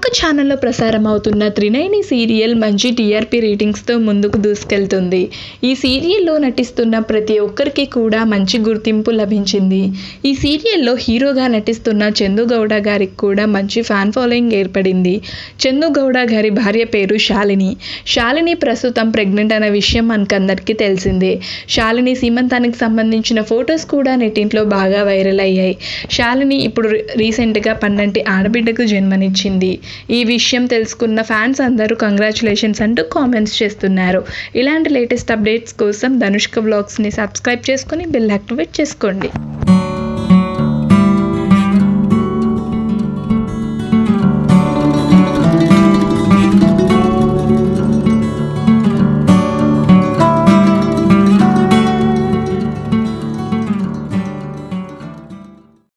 ఛానల్లో ప్రసారం అవుతున్న త్రినయని సీరియల్ మంచి టీఆర్పీ రేటింగ్స్తో ముందుకు దూసుకెళ్తుంది ఈ సీరియల్లో నటిస్తున్న ప్రతి ఒక్కరికి కూడా మంచి గుర్తింపు లభించింది ఈ సీరియల్లో హీరోగా నటిస్తున్న చందు గౌడ గారికి కూడా మంచి ఫ్యాన్ ఫాలోయింగ్ ఏర్పడింది చందు గౌడ గారి భార్య పేరు శాలిని శాలిని ప్రస్తుతం ప్రెగ్నెంట్ అనే విషయం మనకందరికీ తెలిసిందే శాలిని సీమంతానికి సంబంధించిన ఫొటోస్ కూడా నెట్టింట్లో బాగా వైరల్ అయ్యాయి శాలిని ఇప్పుడు రీసెంట్గా పన్నంటి ఆడబిడ్డకు జన్మనిచ్చింది ఈ విషయం తెలుసుకున్న ఫ్యాన్స్ అందరూ కంగ్రాచులేషన్స్ అంటూ కామెంట్స్ చేస్తున్నారు ఇలాంటి లేటెస్ట్ అప్డేట్స్ కోసం ధనుష్క బ్లాగ్స్ని సబ్స్క్రైబ్ చేసుకొని బెల్ యాక్టివేట్ చేసుకోండి